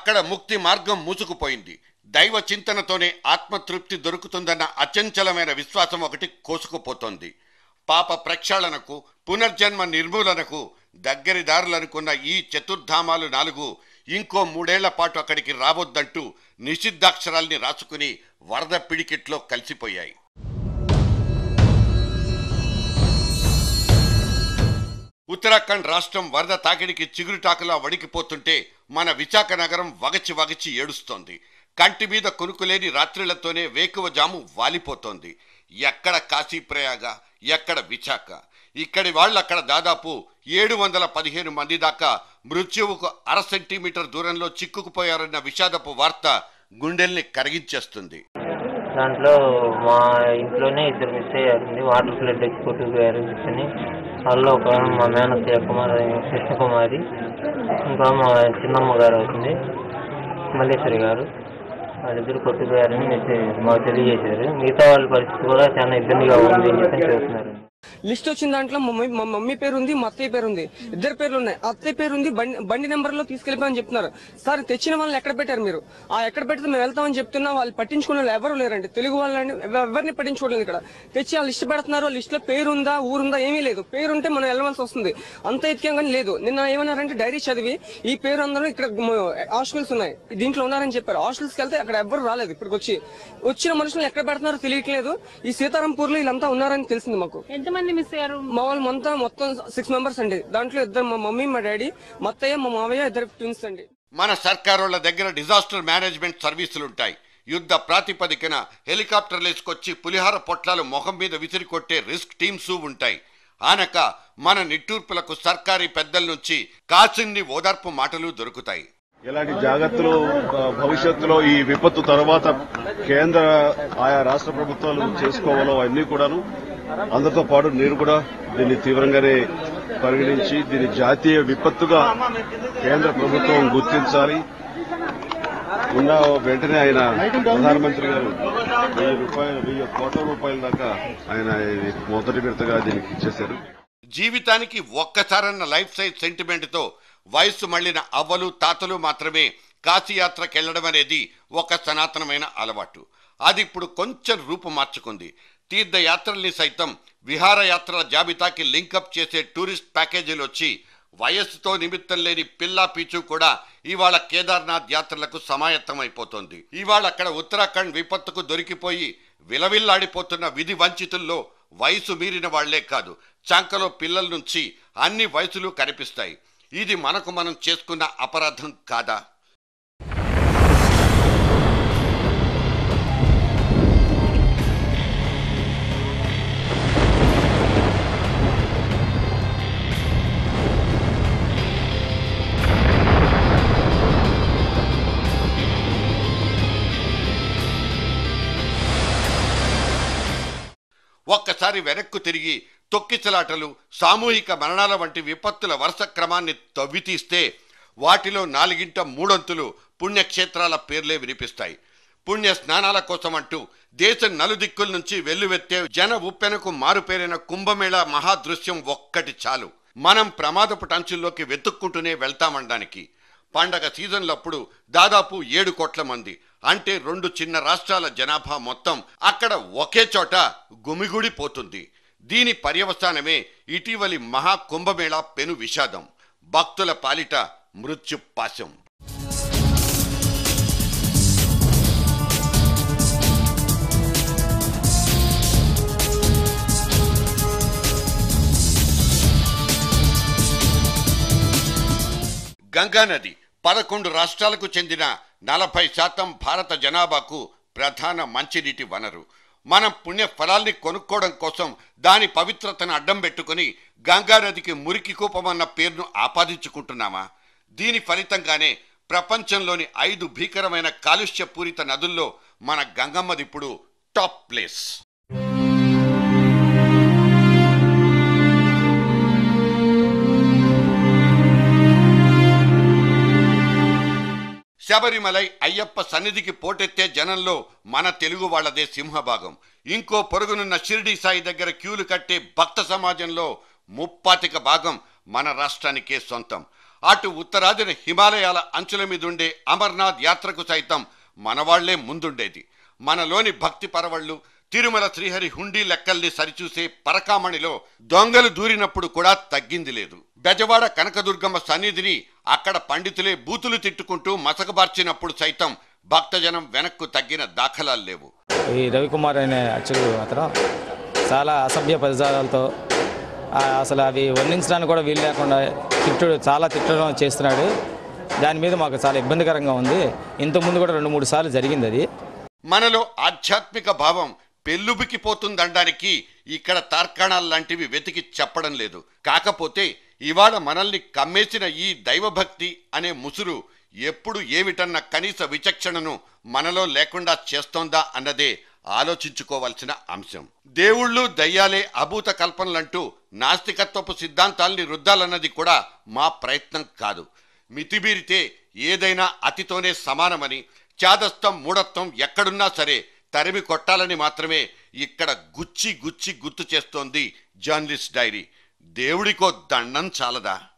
అక్కడ ముక్తి మార్గం మూసుకుపోయింది దైవ చింతనతోనే ఆత్మతృప్తి దొరుకుతుందన్న అచంచలమైన విశ్వాసం ఒకటి కోసుకుపోతోంది పాప ప్రక్షాళనకు పునర్జన్మ నిర్మూలనకు దగ్గరి దారులనుకున్న ఈ చతుర్ధామాలు నాలుగు ఇంకో మూడేళ్ల పాటు అక్కడికి రావద్దంటూ నిషిద్ధాక్షరాల్ని రాసుకుని వరద పిడికిట్లో కలిసిపోయాయి ఉత్తరాఖండ్ రాష్ట్రం వరద తాకిడికి చిగురుటాకులా వడికిపోతుంటే మన విశాఖ నగరం వగచి వగచి ఏడుస్తోంది కంటి మీద కొనుక్కులేని రాత్రిళ్లతోనే వేకువ జాము వాలిపోతోంది ఎక్కడ కాశీప్రయాగ ఎక్కడ విశాఖ ఇక్కడి వాళ్ళు అక్కడ దాదాపు ఏడు వందల పదిహేను మంది దాకా మృత్యువుకు అర సెంటీమీటర్ దూరంలో చిక్కుకుపోయారన్న విషాదపు వార్త గుండెల్ని కరిగించేస్తుంది దాంట్లో మా ఇంట్లోనే ఇద్దరు మిస్ అయ్యారండి వాటర్ ఫ్లడ్ వచ్చి కొట్టుకుపోయారు అని వాళ్ళు ఒక మా మేనత్తయ్య కుమారి కృష్ణకుమారి ఇంకా మా చిన్నమ్మ గారు అవుతుంది మల్లేశ్వరి గారు వాళ్ళిద్దరు కొట్టుకుపోయారని మెసేజ్ మాకు తెలియజేశారు మిగతా వాళ్ళ పరిస్థితి కూడా చాలా ఇబ్బందిగా ఉంది అని చెప్పి చెబుతున్నారు లిస్ట్ వచ్చిన దాంట్లో మా మమ్మీ- మా మమ్మీ పేరు ఉంది మా అత్తయ్య పేరు ఉంది ఇద్దరు పేర్లు ఉన్నాయి ఆ అత్తయ్య పేరు ఉంది బండి బండి నెంబర్ లో తీసుకెళ్ళిపోయని చెప్తున్నారు సార్ తెచ్చిన వాళ్ళని ఎక్కడ పెట్టారు మీరు ఆ ఎక్కడ పెడితే మేము వెళ్తామని చెప్తున్నా వాళ్ళు పట్టించుకునే వాళ్ళు ఎవరు లేరండి తెలుగు వాళ్ళని ఎవ- ఎవరిని పట్టించుకోవట్లేదు ఇక్కడ తెచ్చి ఆ లిస్ట్ పెడుతున్నారు లిస్ట్ లో పేరు ఉందా ఊరుందా ఏమీ లేదు పేరు ఉంటే మనం వెళ్ళవలసి వస్తుంది అంత ఎత్తికేం కానీ లేదు నిన్న ఏమన్నారంటే డైరీ చదివి ఈ పేరు అందరూ ఇక్కడ హాస్టల్స్ ఉన్నాయి దీంట్లో ఉన్నారని చెప్పారు హాస్టల్స్కి వెళ్తే అక్కడ ఎవరు రాలేదు ఇప్పటికి వచ్చి వచ్చిన మనుషులు ఎక్కడ పెడుతున్నారో తెలియట్లేదు ఈ సీతారాంపూర్ లో వీళ్ళంతా ఉన్నారని తెలిసింది మాకు ఎంతమంది మిస్ అయ్యారు మా వాళ్ళు మొత్తం మొత్తం సిక్స్ మెంబర్స్ అండి దాంట్లో ఇద్దరు మా మమ్మీ మా డాడీ మా అత్తయ్య మా మావయ్య ఇద్దరు ట్విన్స్ అండి మన సర్కారోళ్ళ దగ్గర డిజాస్టర్ మేనేజ్మెంట్ సర్వీసులుంటాయి యుద్ధ ప్రాతిపదికన హెలికాప్టర్లు వేసుకొచ్చి పులిహార పొట్లాలు మొహం మీద విసిరి కొట్టే రిస్క్ టీమ్స్ ఉంటాయి ఆనక మన నిట్టూర్పులకు సర్కారీ పెద్దల నుంచి కాసిన్ని ఓదార్పు మాటలు దొరుకుతాయి ఎలాంటి జాగ్రత్తలు ఆ, భవిష్యత్తులో ఈ విపత్తు తర్వాత కేంద్ర ఆయా రాష్ట్ర ప్రభుత్వాలు చేసుకోవాలో అన్ని కూడాను అందరితో పాటు నేను కూడా దీన్ని తీవ్రంగానే పరిగణించి దీన్ని జాతీయ విపత్తుగా కేంద్ర ప్రభుత్వం గుర్తించాలి ఉన్న వెంటనే ఆయన ప్రధానమంత్రి గారు వెయ్యి రూపాయలు వెయ్యి కోట్ల రూపాయల దాకా ఆయన ఇది మొదటి విడతగా దీనికి ఇచ్చేశారు జీవితానికి ఒక్కసారన్న లైఫ్ సైజ్ సెంటిమెంట్తో వయస్సు మళ్ళిన అవ్వలు తాతలు మాత్రమే కాశీయాత్రకెళ్లడం అనేది ఒక సనాతనమైన అలవాటు అది ఇప్పుడు కొంచెం రూపు మార్చుకుంది తీర్థయాత్రల్ని సైతం విహారయాత్రల జాబితాకి లింకప్ చేసే టూరిస్ట్ ప్యాకేజీలు వచ్చి వయస్సుతో నిమిత్తం లేని పిల్లా పీచు కూడా ఇవాళ కేదార్నాథ్ యాత్రలకు సమాయత్తమైపోతోంది ఇవాళ అక్కడ ఉత్తరాఖండ్ విపత్తుకు దొరికిపోయి విలవిల్లాడిపోతున్న విధి వంచితుల్లో వయసు మీరిన వాళ్లే కాదు చంకలో పిల్లల నుంచి అన్ని వయసులు కనిపిస్తాయి ఇది మనకు మనం చేసుకున్న అపరాధం కాదా ఒక్కసారి వెనక్కు తిరిగి తొక్కిసలాటలు సామూహిక మరణాల వంటి విపత్తుల వరుస క్రమాన్ని తవ్వితీస్తే వాటిలో నాలుగింట మూడొంతులు పుణ్యక్షేత్రాల పేర్లే వినిపిస్తాయి పుణ్య స్నానాల కోసం అంటూ దేశం నలుదిక్కుల నుంచి వెల్లువెత్తే జన ఉప్పెనకు మారుపేరిన కుంభమేళా మహాదృశ్యం ఒక్కటి చాలు మనం ప్రమాదపు టంచుల్లోకి వెతుక్కుంటూనే వెళ్తామనడానికి పండగ సీజన్లప్పుడు దాదాపు ఏడు కోట్ల మంది అంటే రెండు చిన్న రాష్ట్రాల జనాభా మొత్తం అక్కడ ఒకే చోట గుమిగూడిపోతుంది దీని పర్యవసానమే ఇటీవలి మహా కుంభమేళా పెను విషాదం భక్తుల పాలిట మృత్యు పాశం గంగానది పదకొండు రాష్ట్రాలకు చెందిన నలభై శాతం భారత జనాభాకు ప్రధాన మంచినీటి వనరు మనం పుణ్య ఫలాల్ని కొనుక్కోవడం కోసం దాని పవిత్రతను అడ్డం పెట్టుకుని గంగానదికి మురికి కూపమన్న పేరును ఆపాదించుకుంటున్నామా దీని ఫలితంగానే ప్రపంచంలోని ఐదు భీకరమైన కాలుష్యపూరిత నదుల్లో మన గంగమ్మది ఇప్పుడు టాప్ ప్లేస్ శబరిమలై అయ్యప్ప సన్నిధికి పోటెత్తే జనంలో మన తెలుగు వాళ్ళదే సింహభాగం ఇంకో పొరుగునున్న షిరిడి సాయి దగ్గర క్యూలు కట్టే భక్త సమాజంలో ముప్పాతిక భాగం మన రాష్ట్రానికే సొంతం అటు ఉత్తరాదిన హిమాలయాల అంచుల మీదుండే అమర్నాథ్ యాత్రకు సైతం మనవాళ్లే ముందుండేది మనలోని భక్తి పరవళ్ళు తిరుమల శ్రీహరి హుండీ లెక్కల్ని సరిచూసే పరకామణిలో దొంగలు దూరినప్పుడు కూడా తగ్గింది లేదు బెజవాడ కనకదుర్గమ్మ సన్నిధిని అక్కడ పండితులే బూతులు తిట్టుకుంటూ మసకబార్చినప్పుడు సైతం భక్తజనం వెనక్కు తగ్గిన దాఖలాలు లేవు ఈ రవికుమార్ అనే అర్చకుడు మాత్రం చాలా అసభ్య పదజాలాలతో ఆ, అసలు అవి వర్ణించడానికి కూడా వీలు లేకుండా తిట్టుడు చాలా తిట్టడం చేస్తున్నాడు దాని మీద మాకు చాలా ఇబ్బందికరంగా ఉంది ఇంతకుముందు కూడా రెండు మూడు సార్లు జరిగింది అది మనలో ఆధ్యాత్మిక భావం పెల్లుబికిపోతుందనడానికి ఇక్కడ తార్కాణాలు లాంటివి వెతికి చెప్పడం లేదు కాకపోతే ఇవాళ మనల్ని కమ్మేసిన ఈ దైవభక్తి అనే ముసురు ఎప్పుడు ఏమిటన్న కనీస విచక్షణను మనలో లేకుండా చేస్తోందా అన్నదే ఆలోచించుకోవాల్సిన అంశం దేవుళ్ళు దయ్యాలే అభూత కల్పనలంటూ నాస్తికత్వపు సిద్ధాంతాల్ని రుద్దాలన్నది కూడా మా ప్రయత్నం కాదు మితిమీరితే ఏదైనా అతితోనే సమానమని చాదస్తం మూఢత్వం ఎక్కడున్నా సరే తరిమి కొట్టాలని మాత్రమే ఇక్కడ గుచ్చి గుచ్చి గుర్తు చేస్తోంది జర్నలిస్ట్ డైరీ దేవుడికో దండం చాలదా